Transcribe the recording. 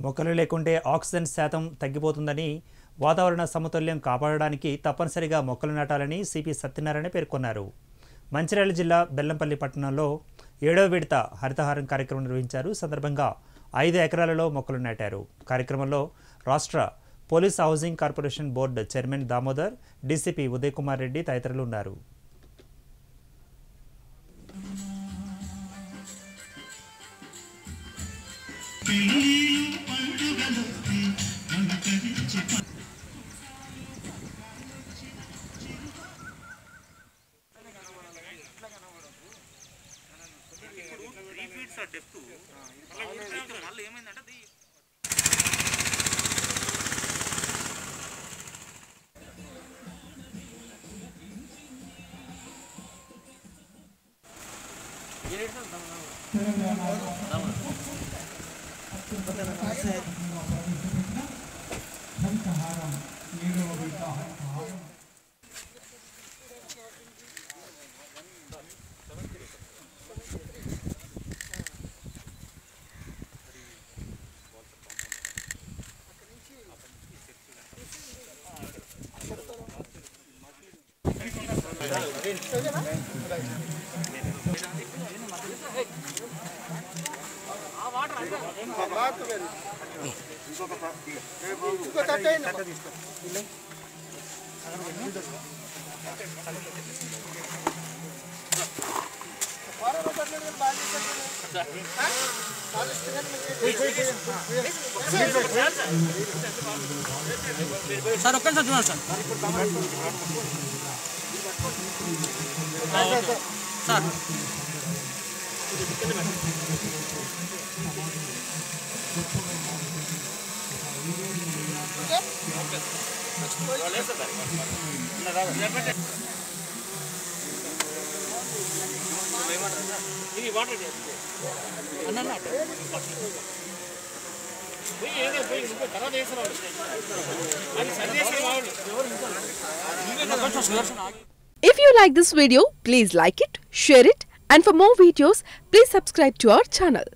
మొక్కలు లేకుంటే ఆక్సిజన్ శాతం తగ్గిపోతుందని వాతావరణ సమతుల్యం కాపాడడానికి తప్పనిసరిగా మొక్కలు నాటాలని సిపి సత్యనారాయణ పేర్కొన్నారు మంచిర్యాల జిల్లా బెల్లంపల్లి పట్టణంలో ఏడవ విడత హరితహారం కార్యక్రమం నిర్వహించారు ఈ సందర్భంగా ఐదు ఎకరాలలో మొక్కలు నాటారు కార్యక్రమంలో రాష్ట్ర police housing corporation board chairman Damodar DCP Uday Kumar Reddy తదితరులు ఉన్నారు సార్ ఒక్క నిమిషం చూడండి సార్ ఆ, ఓకే. సార్ అన్న అన్న. కొంచెం సుదర్శన్ ఆగి If you like this video, please like it, share it, and for more videos, please subscribe to our channel.